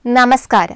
നമസ്കാരം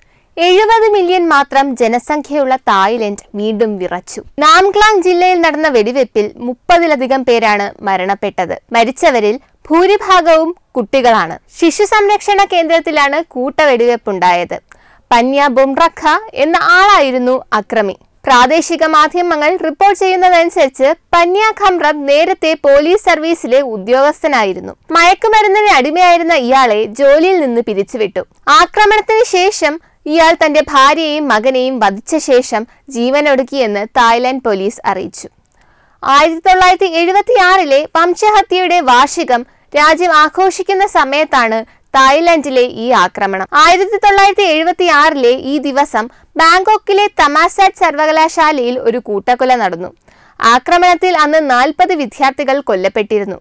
എഴുപത് മില്യൺ മാത്രം ജനസംഖ്യയുള്ള തായ്ലൻഡ് വീണ്ടും വിറച്ചു നാംഗ്ലാങ് ജില്ലയിൽ നടന്ന വെടിവെപ്പിൽ മുപ്പതിലധികം പേരാണ് മരണപ്പെട്ടത് മരിച്ചവരിൽ ഭൂരിഭാഗവും കുട്ടികളാണ് ശിശു സംരക്ഷണ കേന്ദ്രത്തിലാണ് കൂട്ടവെടിവെപ്പുണ്ടായത് പന്യ ബുംറഖ എന്ന ആളായിരുന്നു അക്രമി പ്രാദേശിക മാധ്യമങ്ങൾ റിപ്പോർട്ട് ചെയ്യുന്നതനുസരിച്ച് പന്യ ഖംറം നേരത്തെ പോലീസ് സർവീസിലെ ഉദ്യോഗസ്ഥനായിരുന്നു മയക്കുമരുന്നിന് അടിമയായിരുന്ന ഇയാളെ ജോലിയിൽ നിന്ന് പിരിച്ചുവിട്ടു ആക്രമണത്തിന് ശേഷം ഇയാൾ തന്റെ ഭാര്യയെയും മകനെയും വധിച്ച ശേഷം ജീവനൊടുക്കിയെന്ന് തായ്ലാന്റ് പോലീസ് അറിയിച്ചു ആയിരത്തി തൊള്ളായിരത്തി എഴുപത്തി ആറിലെ വംശഹത്യയുടെ വാർഷികം രാജ്യം ആഘോഷിക്കുന്ന സമയത്താണ് തായ്ലൻഡിലെ ഈ ആക്രമണം ആയിരത്തി തൊള്ളായിരത്തി എഴുപത്തി ആറിലെ ഈ ദിവസം ബാങ്കോക്കിലെ തമാസാറ്റ് സർവകലാശാലയിൽ ഒരു കൂട്ടക്കൊല നടന്നു ആക്രമണത്തിൽ അന്ന് നാൽപ്പത് വിദ്യാർത്ഥികൾ കൊല്ലപ്പെട്ടിരുന്നു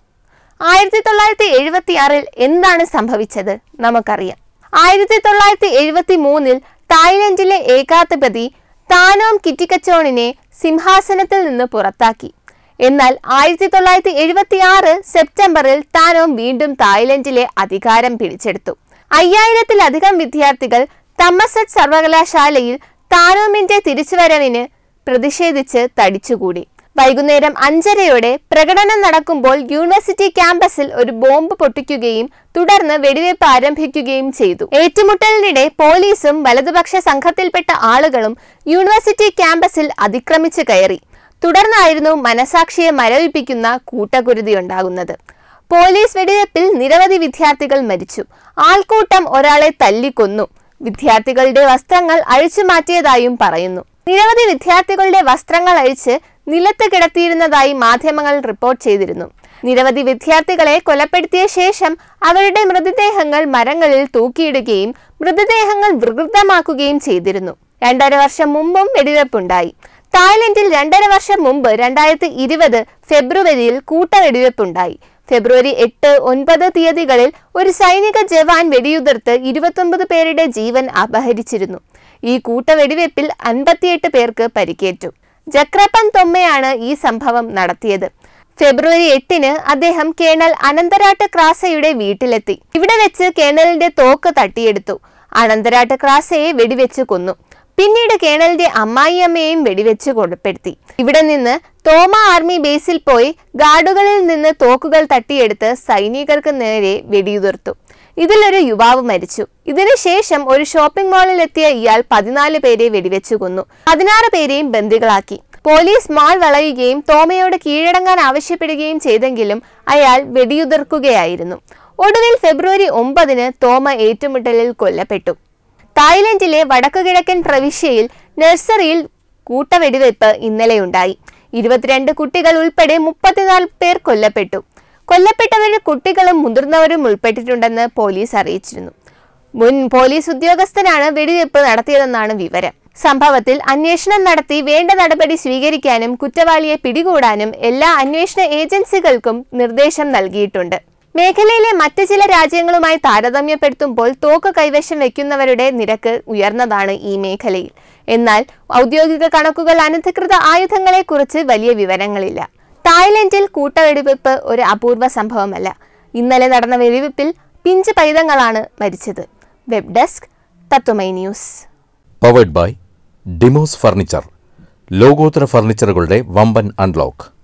ആയിരത്തി തൊള്ളായിരത്തി എഴുപത്തി ആറിൽ എന്താണ് സംഭവിച്ചത് നമുക്കറിയാം ആയിരത്തി തൊള്ളായിരത്തി എഴുപത്തി മൂന്നിൽ തായ്ലൻഡിലെ ഏകാധിപതി താനോം കിറ്റിക്കച്ചോണിനെ സിംഹാസനത്തിൽ നിന്ന് പുറത്താക്കി എന്നാൽ ആയിരത്തി തൊള്ളായിരത്തി എഴുപത്തി ആറ് സെപ്റ്റംബറിൽ താനോം വീണ്ടും തായ്ലൻഡിലെ അധികാരം പിടിച്ചെടുത്തു അയ്യായിരത്തിലധികം വിദ്യാർത്ഥികൾ തമ്മസറ്റ് സർവകലാശാലയിൽ താനോമിന്റെ തിരിച്ചുവരവിന് പ്രതിഷേധിച്ച് തടിച്ചുകൂടി വൈകുന്നേരം അഞ്ചരയോടെ പ്രകടനം നടക്കുമ്പോൾ യൂണിവേഴ്സിറ്റി ക്യാമ്പസിൽ ഒരു ബോംബ് പൊട്ടിക്കുകയും തുടർന്ന് വെടിവയ്പ് ആരംഭിക്കുകയും ചെയ്തു ഏറ്റുമുട്ടലിനിടെ പോലീസും വലതുപക്ഷ സംഘത്തിൽപ്പെട്ട ആളുകളും യൂണിവേഴ്സിറ്റി ക്യാമ്പസിൽ അതിക്രമിച്ചു കയറി തുടർന്നായിരുന്നു മനസാക്ഷിയെ മരവിപ്പിക്കുന്ന കൂട്ടക്കുരുതിയുണ്ടാകുന്നത് പോലീസ് വെടിവെപ്പിൽ നിരവധി വിദ്യാർത്ഥികൾ മരിച്ചു ആൾക്കൂട്ടം ഒരാളെ തല്ലിക്കൊന്നു വിദ്യാർത്ഥികളുടെ വസ്ത്രങ്ങൾ അഴിച്ചു മാറ്റിയതായും പറയുന്നു നിരവധി വിദ്യാർത്ഥികളുടെ വസ്ത്രങ്ങൾ അഴിച്ച് നിലത്ത് കിടത്തിയിരുന്നതായി മാധ്യമങ്ങൾ റിപ്പോർട്ട് ചെയ്തിരുന്നു നിരവധി വിദ്യാർത്ഥികളെ കൊലപ്പെടുത്തിയ ശേഷം അവരുടെ മൃതദേഹങ്ങൾ മരങ്ങളിൽ തൂക്കിയിടുകയും മൃതദേഹങ്ങൾ വികൃതമാക്കുകയും ചെയ്തിരുന്നു രണ്ടര വർഷം മുമ്പും വെടിവെപ്പുണ്ടായി തായ്ലൻഡിൽ രണ്ടര വർഷം മുമ്പ് രണ്ടായിരത്തി ഇരുപത് ഫെബ്രുവരിയിൽ കൂട്ടവെടിവെപ്പുണ്ടായി ഫെബ്രുവരി എട്ട് ഒൻപത് തീയതികളിൽ ഒരു സൈനിക ജവാൻ വെടിയുതിർത്ത് ഇരുപത്തൊമ്പത് പേരുടെ ജീവൻ അപഹരിച്ചിരുന്നു ഈ കൂട്ടവെടിവെപ്പിൽ അൻപത്തിയെട്ട് പേർക്ക് പരിക്കേറ്റു ജക്രപ്പൻ തൊമ്മയാണ് ഈ സംഭവം നടത്തിയത് ഫെബ്രുവരി എട്ടിന് അദ്ദേഹം കേണൽ അനന്തരാട്ട് ക്രാസയുടെ വീട്ടിലെത്തി ഇവിടെ വെച്ച് കേണലിന്റെ തോക്ക് തട്ടിയെടുത്തു അനന്തരാട്ട് ക്രാസയെ വെടിവെച്ച് കൊന്നു പിന്നീട് കേണലിന്റെ അമ്മായിയമ്മയെയും വെടിവെച്ച് കൊലപ്പെടുത്തി ഇവിടെ നിന്ന് തോമ ആർമി ബേസിൽ പോയി ഗാർഡുകളിൽ നിന്ന് തോക്കുകൾ തട്ടിയെടുത്ത് സൈനികർക്ക് നേരെ വെടിയുതിർത്തു ഇതിലൊരു യുവാവ് മരിച്ചു ഇതിനുശേഷം ഒരു ഷോപ്പിംഗ് മാളിൽ എത്തിയ ഇയാൾ പതിനാല് പേരെ വെടിവെച്ചു കൊന്നു പതിനാറ് പേരെയും ബന്ദികളാക്കി പോലീസ് മാൾ വളയുകയും തോമയോട് കീഴടങ്ങാൻ ആവശ്യപ്പെടുകയും ചെയ്തെങ്കിലും അയാൾ വെടിയുതിർക്കുകയായിരുന്നു ഒടുവിൽ ഫെബ്രുവരി ഒമ്പതിന് തോമ ഏറ്റുമുട്ടലിൽ കൊല്ലപ്പെട്ടു തായ്ലൻഡിലെ വടക്കുകിഴക്കൻ പ്രവിശ്യയിൽ നഴ്സറിയിൽ കൂട്ടവെടിവെപ്പ് ഇന്നലെയുണ്ടായി ഇരുപത്തിരണ്ട് കുട്ടികൾ ഉൾപ്പെടെ മുപ്പത്തിനാല് പേർ കൊല്ലപ്പെട്ടു കൊല്ലപ്പെട്ടവരിൽ കുട്ടികളും മുതിർന്നവരും ഉൾപ്പെട്ടിട്ടുണ്ടെന്ന് പോലീസ് അറിയിച്ചിരുന്നു മുൻ പോലീസ് ഉദ്യോഗസ്ഥനാണ് വെടിവെപ്പ് നടത്തിയതെന്നാണ് വിവരം സംഭവത്തിൽ അന്വേഷണം നടത്തി വേണ്ട നടപടി സ്വീകരിക്കാനും കുറ്റവാളിയെ പിടികൂടാനും എല്ലാ അന്വേഷണ ഏജൻസികൾക്കും നിർദ്ദേശം നൽകിയിട്ടുണ്ട് മേഖലയിലെ മറ്റ് ചില രാജ്യങ്ങളുമായി താരതമ്യപ്പെടുത്തുമ്പോൾ തോക്ക് കൈവശം വെക്കുന്നവരുടെ നിരക്ക് ഉയർന്നതാണ് ഈ മേഖലയിൽ എന്നാൽ ഔദ്യോഗിക കണക്കുകൾ അനധികൃത ആയുധങ്ങളെക്കുറിച്ച് വലിയ വിവരങ്ങളില്ല തായ്ലൻഡിൽ കൂട്ടവെടിവെപ്പ് ഒരു അപൂർവ സംഭവമല്ല ഇന്നലെ നടന്ന വെടിവെപ്പിൽ പിഞ്ച് പൈതങ്ങളാണ് മരിച്ചത് web desk Tatvamayi news powered by Demos furniture ലോകോത്തര ഫർണിച്ചറുകളുടെ വമ്പൻ അൺലോക്ക്